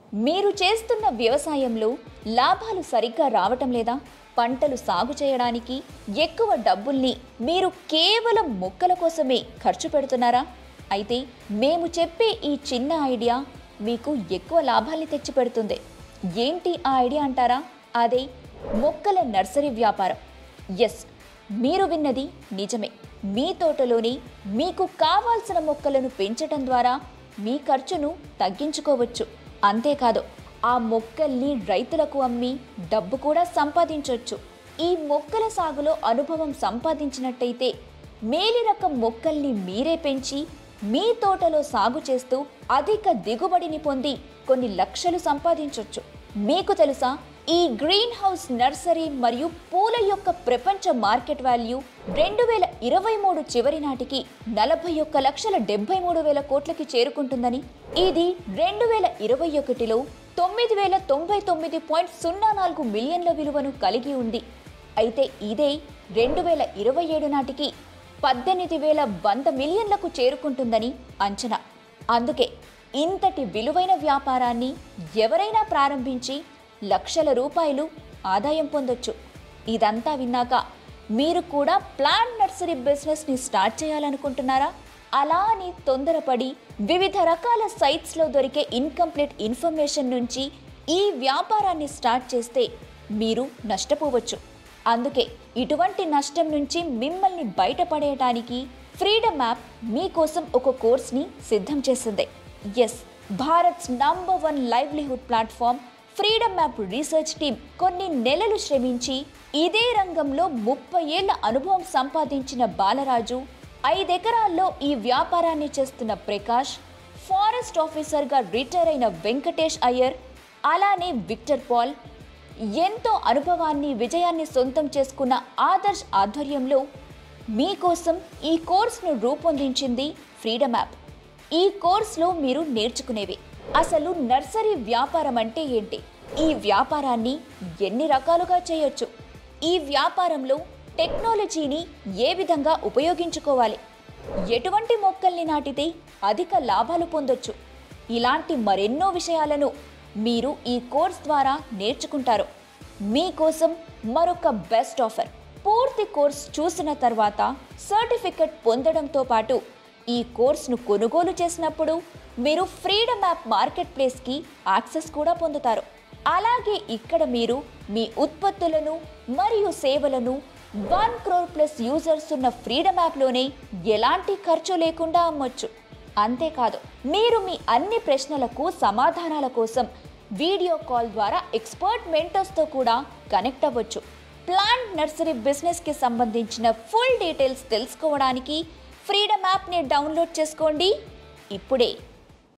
మీరు చేస్తున్న వ్యవసాయంలో లాభాలు సరిగ్గా రావటం లేదా పంటలు సాగు చేయడానికి ఎక్కువ డబ్బుల్ని మీరు కేవలం మొక్కల కోసమే ఖర్చు పెడుతున్నారా అయితే మేము చెప్పే ఈ చిన్న ఐడియా మీకు ఎక్కువ లాభాల్ని తెచ్చిపెడుతుంది ఏంటి ఆ ఐడియా అంటారా అదే మొక్కల నర్సరీ వ్యాపారం ఎస్ మీరు విన్నది నిజమే మీ తోటలోని మీకు కావాల్సిన మొక్కలను పెంచటం ద్వారా మీ ఖర్చును తగ్గించుకోవచ్చు అంతేకాదు ఆ మొక్కల్ని రైతులకు అమ్మి డబ్బు కూడా సంపాదించవచ్చు ఈ మొక్కల సాగులో అనుభవం సంపాదించినట్టయితే మేలి రకం మొక్కల్ని మీరే పెంచి మీ తోటలో సాగు చేస్తూ అధిక దిగుబడిని పొంది కొన్ని లక్షలు సంపాదించవచ్చు మీకు తెలుసా ఈ గ్రీన్ హౌస్ నర్సరీ మరియు పూల యొక్క ప్రపంచ మార్కెట్ వాల్యూ రెండు వేల ఇరవై మూడు చివరి నాటికి నలభై ఒక్క లక్షల డెబ్బై మూడు వేల కోట్లకి చేరుకుంటుందని ఇది రెండు వేల ఇరవై ఒకటిలో తొమ్మిది వేల తొంభై తొమ్మిది పాయింట్ సున్నా నాలుగు మిలియన్ల విలువను కలిగి ఉంది అయితే ఇదే రెండు వేల ఇరవై ఏడు నాటికి పద్దెనిమిది వేల వంద మిలియన్లకు చేరుకుంటుందని అంచనా అందుకే ఇంతటి విలువైన వ్యాపారాన్ని ఎవరైనా ప్రారంభించి లక్షల రూపాయలు ఆదాయం పొందొచ్చు ఇదంతా విన్నాక మీరు కూడా ప్లాంట్ నర్సరీ బిజినెస్ని స్టార్ట్ చేయాలనుకుంటున్నారా అలా అని తొందరపడి వివిధ రకాల సైట్స్లో దొరికే ఇన్కంప్లీట్ ఇన్ఫర్మేషన్ నుంచి ఈ వ్యాపారాన్ని స్టార్ట్ చేస్తే మీరు నష్టపోవచ్చు అందుకే ఇటువంటి నష్టం నుంచి మిమ్మల్ని బయటపడేయటానికి ఫ్రీడమ్ యాప్ మీకోసం ఒక కోర్స్ని సిద్ధం చేసింది ఎస్ భారత్స్ number one livelihood platform Freedom app research team కొన్ని నెలలు శ్రమించి ఇదే రంగంలో ముప్పై ఏళ్ల అనుభవం సంపాదించిన బాలరాజు ఐదెకరాల్లో ఈ వ్యాపారాన్ని చేస్తున్న ప్రకాష్ ఫారెస్ట్ ఆఫీసర్గా రిటైర్ అయిన వెంకటేష్ అయ్యర్ అలానే విక్టర్ పాల్ ఎంతో అనుభవాన్ని విజయాన్ని సొంతం చేసుకున్న ఆదర్శ్ ఆధ్వర్యంలో మీకోసం ఈ కోర్సును రూపొందించింది ఫ్రీడమ్ యాప్ ఈ కోర్సులో మీరు నేర్చుకునేవి అసలు నర్సరీ వ్యాపారం అంటే ఏంటి ఈ వ్యాపారాన్ని ఎన్ని రకాలుగా చేయొచ్చు ఈ వ్యాపారంలో టెక్నాలజీని ఏ విధంగా ఉపయోగించుకోవాలి ఎటువంటి మొక్కల్ని నాటితే అధిక లాభాలు పొందొచ్చు ఇలాంటి మరెన్నో విషయాలను మీరు ఈ కోర్స్ ద్వారా నేర్చుకుంటారు మీకోసం మరొక బెస్ట్ ఆఫర్ పూర్తి కోర్స్ చూసిన తర్వాత సర్టిఫికెట్ పొందడంతో పాటు ఈ కోర్సును కొనుగోలు చేసినప్పుడు మీరు ఫ్రీడమ్ యాప్ మార్కెట్ ప్లేస్కి యాక్సెస్ కూడా పొందుతారు అలాగే ఇక్కడ మీరు మీ ఉత్పత్తులను మరియు సేవలను వన్ క్రోర్ ప్లస్ యూజర్స్ ఉన్న ఫ్రీడమ్ యాప్లోనే ఎలాంటి ఖర్చు లేకుండా అమ్మొచ్చు అంతేకాదు మీరు మీ అన్ని ప్రశ్నలకు సమాధానాల కోసం వీడియో కాల్ ద్వారా ఎక్స్పర్ట్ మెంటర్స్తో కూడా కనెక్ట్ అవ్వచ్చు ప్లాంట్ నర్సరీ బిజినెస్కి సంబంధించిన ఫుల్ డీటెయిల్స్ తెలుసుకోవడానికి ఫ్రీడమ్ యాప్ని డౌన్లోడ్ చేసుకోండి ఇప్పుడే